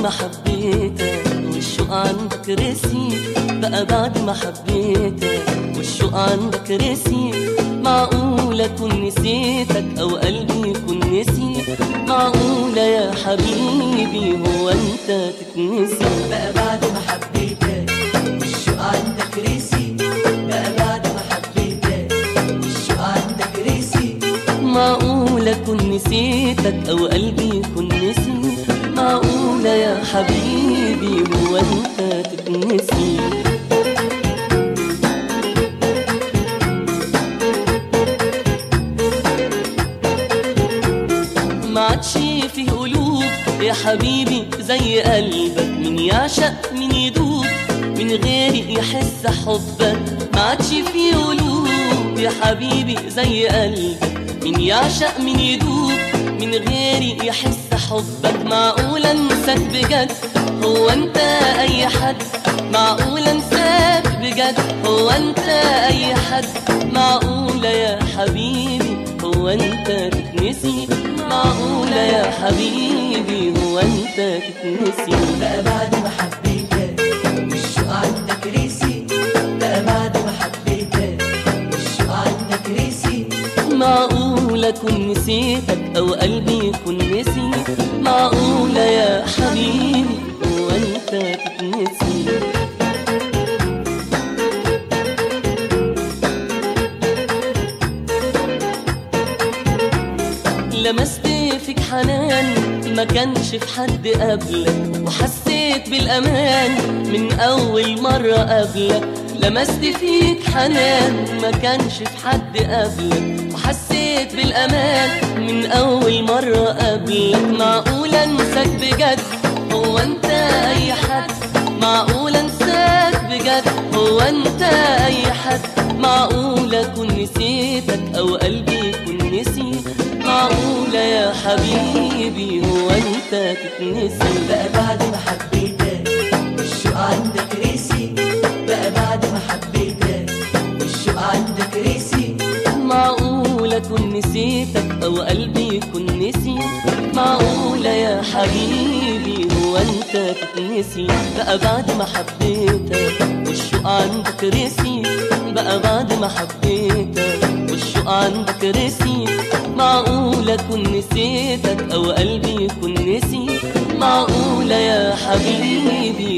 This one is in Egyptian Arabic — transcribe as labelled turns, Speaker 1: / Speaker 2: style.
Speaker 1: ما حبيتك والشوق عندك رسيت بقى بعد ما حبيتك والشوق عندك رسيت معقولة أكون نسيتك أو قلبي يكون نسي معقولة يا حبيبي هو أنت تتنسي
Speaker 2: بقى بعد ما حبيتك والشوق عندك ريسي بقى بعد ما حبيتك والشوق عندك ريسي
Speaker 1: معقولة أكون نسيتك أو قلبي يكون نسي معقولة يا حبيبي هو أنت تتنسي ما عادش فيه قلوب يا حبيبي زي قلبك من يعشق من يدوب من غيري يحس حبك ما عادش فيه قلوب يا حبيبي زي قلبك من يعشق من يدوب من غيري يحس حبك معقول انساك بجد هو انت اي حد معقول انساك بجد هو انت اي حد معقولة يا حبيبي هو انت تتنسي معقولة يا حبيبي هو انت تتنسي
Speaker 2: بقى بعد ما حبيتك والشوق عندك ريسي بقى بعد ما حبيتك والشوق عندك ريسي
Speaker 1: معقولة أكون نسيتك أو قلبي يكون نسي معقولة يا حبيبي هو أنت تتنسي لمست فيك حنان ما كانش في حد قبلك وحسيت بالأمان من أول مرة قبلك لمست فيك حنان ما كانش في حد قبلك وحسيت بالأمان من أول مرة قبلك معقول أنساك بجد هو أنت أي حد معقول أنساك بجد هو أنت أي حد معقول أكون نسيتك أو قلبي يكون نسي معقولة يا حبيبي هو أنت تتنسي
Speaker 2: بقى بعد ما حبيتك والشوق عندك ريسي بقى بعد ما حبيتك والشوق عندك ريسي
Speaker 1: معقولة أكون نسيتك أو قلبي يكون نسي معقولة يا حبيبي هو أنت تتنسي بقى بعد ما حبيتك والشوق عندك رسي بقى بعد ما حبيتك والشوق عندك رسي معقولة أكون نسيتك أو قلبي يكون نسي معقولة يا حبيبي